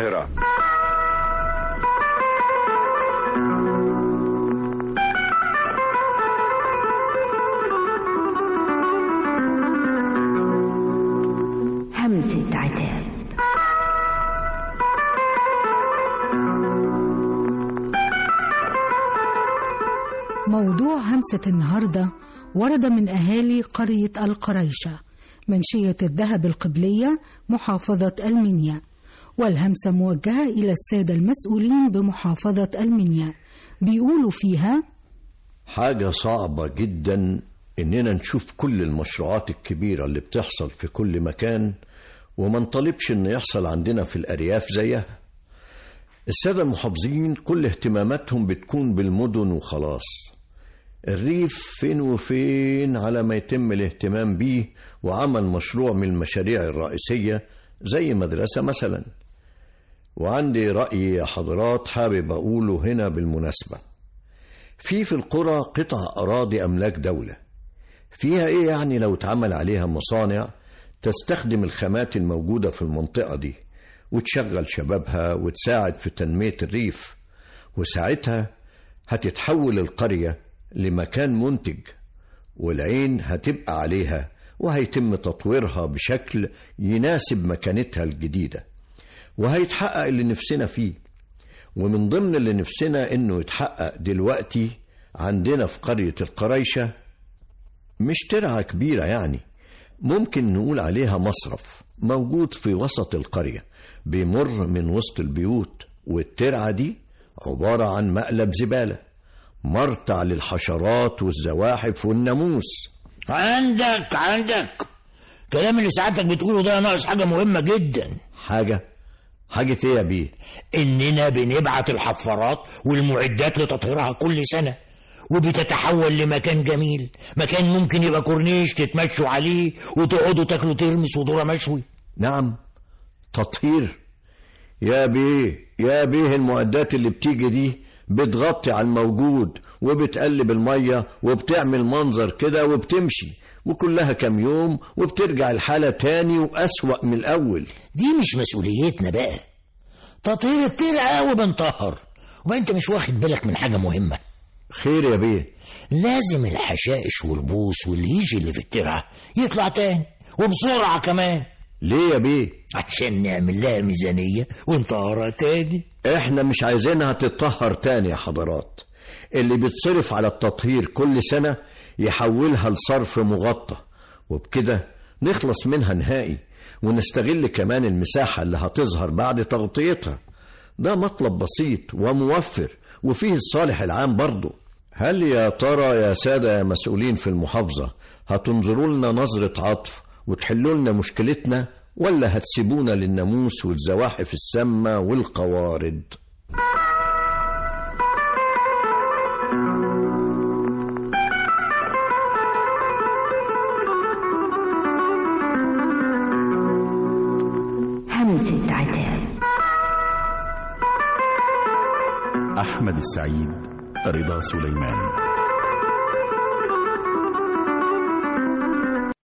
القاهرة همسة عتاب موضوع همسة النهاردة ورد من أهالي قرية القريشة منشية الذهب القبلية محافظة المنيا والهمسة موجهة إلى السادة المسؤولين بمحافظة المنيا بيقولوا فيها حاجة صعبة جدا إننا نشوف كل المشروعات الكبيرة اللي بتحصل في كل مكان وما نطالبش إن يحصل عندنا في الأرياف زيها السادة المحافظين كل اهتماماتهم بتكون بالمدن وخلاص الريف فين وفين على ما يتم الاهتمام بيه وعمل مشروع من المشاريع الرئيسية زي مدرسة مثلا وعندي رأي يا حضرات حابب أقوله هنا بالمناسبة في في القرى قطع أراضي أملاك دولة فيها إيه يعني لو اتعمل عليها مصانع تستخدم الخامات الموجودة في المنطقة دي وتشغل شبابها وتساعد في تنمية الريف وساعتها هتتحول القرية لمكان منتج والعين هتبقى عليها وهيتم تطويرها بشكل يناسب مكانتها الجديدة وهيتحقق اللي نفسنا فيه ومن ضمن اللي نفسنا انه يتحقق دلوقتي عندنا في قرية القريشة مش ترعة كبيرة يعني ممكن نقول عليها مصرف موجود في وسط القرية بيمر من وسط البيوت والترعة دي عبارة عن مقلب زبالة مرتع للحشرات والزواحف والناموس عندك عندك كلام اللي سعادتك بتقوله ده ناقص حاجة مهمة جدا حاجة حاجة ايه يا بيه إننا بنبعت الحفارات والمعدات لتطهيرها كل سنة وبتتحول لمكان جميل مكان ممكن يبقى كورنيش تتمشوا عليه وتقعدوا تاكلوا ترمس وذرة مشوي نعم تطهير يا بيه يا بيه المعدات اللي بتيجي دي بتغطي على الموجود وبتقلب المية وبتعمل منظر كده وبتمشي وكلها كام يوم وبترجع الحالة تاني وأسوأ من الأول دي مش مسؤوليتنا بقى تطهير الترعة وبنطهر وما انت مش واخد بالك من حاجة مهمة خير يا بيه لازم الحشائش والبوس والهيج اللي في الترعة يطلع تاني وبسرعة كمان ليه يا بيه عشان نعمل لها ميزانية ونطهرها تاني احنا مش عايزينها تتطهر تاني يا حضرات اللي بيتصرف على التطهير كل سنة يحولها لصرف مغطى وبكده نخلص منها نهائي ونستغل كمان المساحة اللي هتظهر بعد تغطيتها ده مطلب بسيط وموفر وفيه الصالح العام برضه هل يا ترى يا سادة يا مسؤولين في المحافظة هتنظروا لنا نظرة عطف وتحلوا لنا مشكلتنا ولا هتسيبونا للناموس والزواحف السامة والقوارض همسة عتاب أحمد السعيد رضا سليمان